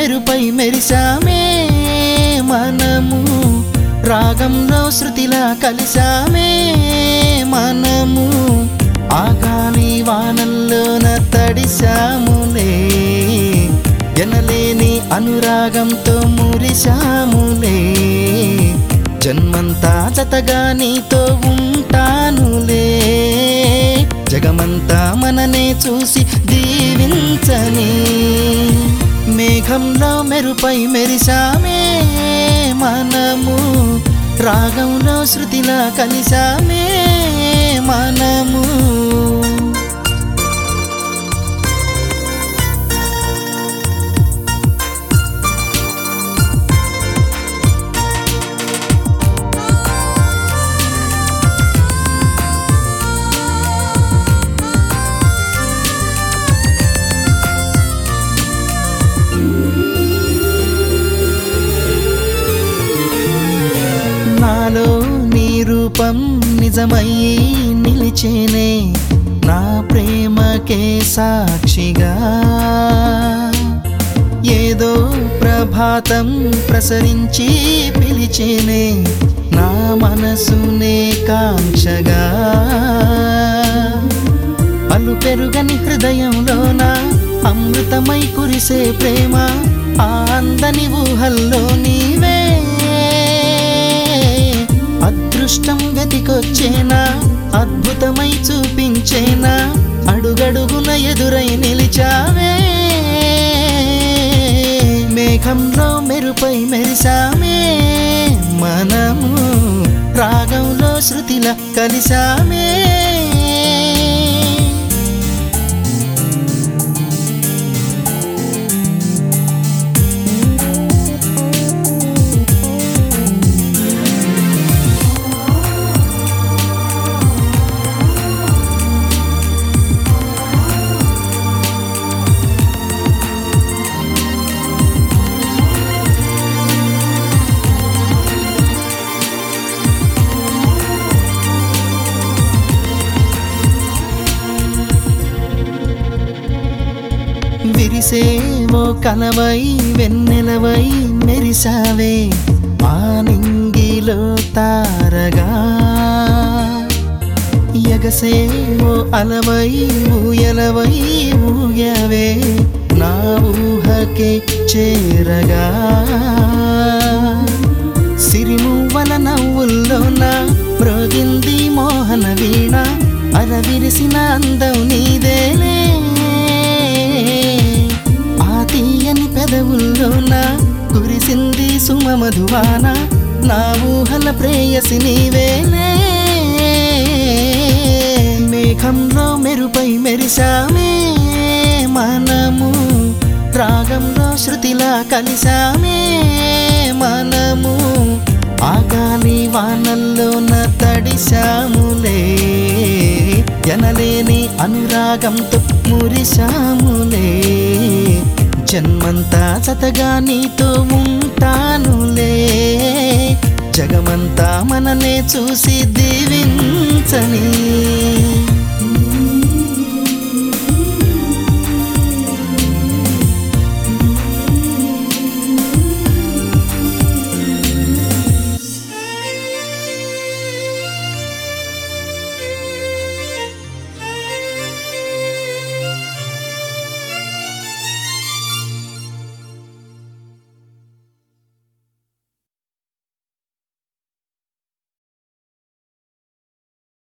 మెరుపై మెరిసామే మనము రాగంలో శృతిలా కలిసామే మనము ఆగాలి వానల్లోన తడిశాములే ఎనలేని అనురాగంతో మురిశాములే జన్మంతా జతగా నీతో ఉంటానులే జగమంతా మననే చూసి దీవించని మేఘంలో మెరుపై మెరిసామే మనము రాగంలో శృతిలా కలిసామే మనము నాలో నీ రూపం నిజమై నిలిచేనే నా ప్రేమకే సాక్షిగా ఏదో ప్రభాతం ప్రసరించి పిలిచేనే నా మనసునే కాంక్షగా అలు పెరుగని హృదయంలోన అమృతమై కురిసే ప్రేమ ఆ అందని ఊహల్లో నీవే అదృష్టం గతికొచ్చేనా అద్భుతమై చూపించేనా అడుగడుగున ఎదురై నిలిచావే మేఘంలో మెరుపై మెరిసామే మనము రాగంలో శృతిల కలిసామే విరిసే ఓ కలవై వెన్నెలవై మెరిసావే ఆ నింగిలో తారగా ఎగసే ఓ అలవై ఊయలవై ఊయవే నా ఊహకే చేరగా సిరిమువ్వల నవ్వుల్లోన మ్రోగింది మోహన వీణ అరవిరిసిన అందం నీదేలే ఆ తీయని పెదవుల్లోన కురిసింది సుమ మధువాన నా ఊహల ప్రేయసి నీవేలే మేఘంలో మెరుపై మెరిసామే మనము రాగంలో శృతిలా కలిసామే మనము ఆగాలి వానల్లోన తడిశాములే ఎనలేని అనురాగంతో మురిశాములే జన్మంతా సతగా నీతో ఉంటానులే జగమంతా మననే చూసి దీవించని